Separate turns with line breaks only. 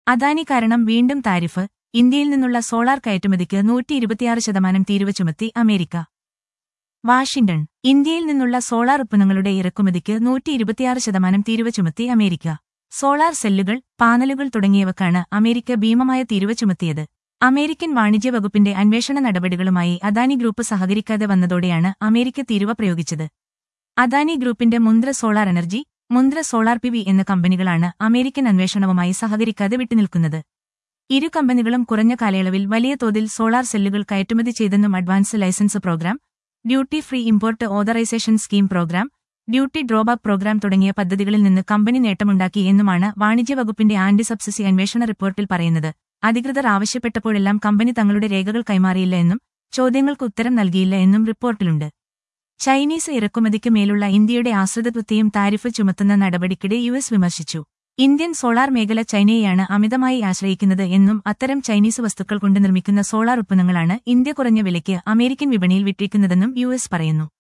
അദാനി കാരണം വീണ്ടും താരിഫ് ഇന്ത്യയിൽ നിന്നുള്ള സോളാർ കയറ്റുമതിക്ക് നൂറ്റി ഇരുപത്തിയാറ് ശതമാനം തീരുവ ചുമത്തി അമേരിക്ക വാഷിംഗ്ടൺ ഇന്ത്യയിൽ നിന്നുള്ള സോളാർ ഉത്പന്നങ്ങളുടെ ഇറക്കുമതിക്ക് നൂറ്റി ഇരുപത്തിയാറ് ശതമാനം തീരുവ ചുമത്തി അമേരിക്ക സോളാർ സെല്ലുകൾ പാനലുകൾ തുടങ്ങിയവക്കാണ് അമേരിക്ക ഭീമമായ തീരുവ ചുമത്തിയത് അമേരിക്കൻ വാണിജ്യ വകുപ്പിന്റെ അന്വേഷണ നടപടികളുമായി അദാനി ഗ്രൂപ്പ് സഹകരിക്കാതെ വന്നതോടെയാണ് അമേരിക്ക തീരുവ പ്രയോഗിച്ചത് അദാനി ഗ്രൂപ്പിന്റെ Mundra solar energy Mundra solar P V എന്ന കമ്പനികളാണ് അമേരിക്കൻ അന്വേഷണവുമായി സഹകരിക്കാതെ വിട്ടുനിൽക്കുന്നത് ഇരു കമ്പനികളും കുറഞ്ഞ കാലയളവിൽ വലിയ തോതിൽ സോളാർ സെല്ലുകൾ കയറ്റുമതി ചെയ്തെന്നും advance licence programme duty free import authorisation scheme programme duty drawback programme തുടങ്ങിയ പദ്ധതികളിൽ നിന്ന് കമ്പനി നേട്ടമുണ്ടാക്കി എന്നുമാണ് വാണിജ്യ വകുപ്പിന്റെ ആന്റി സബ്സിഡി അന്വേഷണ റിപ്പോർട്ടിൽ പറയുന്നത് അധികൃതർ ആവശ്യപ്പെട്ടപ്പോഴെല്ലാം കമ്പനി തങ്ങളുടെ രേഖകൾ കൈമാറിയില്ല എന്നും ചോദ്യങ്ങൾക്ക് ഉത്തരം നൽകിയില്ല എന്നും റിപ്പോർട്ടിലുണ്ട് ചൈനീസ് ഇറക്കുമതിക്ക് മേലുള്ള ഇന്ത്യയുടെ ആശ്രിതത്വത്തെയും താരിഫ് ചുമത്തുന്ന നടപടിക്കിടെ യു എസ് വിമർശിച്ചു ഇന്ത്യൻ സോളാർ മേഖല ചൈനയെയാണ് അമിതമായി ആശ്രയിക്കുന്നത് എന്നും അത്തരം ചൈനീസ് വസ്തുക്കൾ കൊണ്ട് നിർമ്മിക്കുന്ന സോളാർ ഉത്പന്നങ്ങളാണ് ഇന്ത്യ കുറഞ്ഞ വിലയ്ക്ക് അമേരിക്കൻ വിപണിയിൽ വിറ്റിരിക്കുന്നതെന്നും യു എസ് പറയുന്നു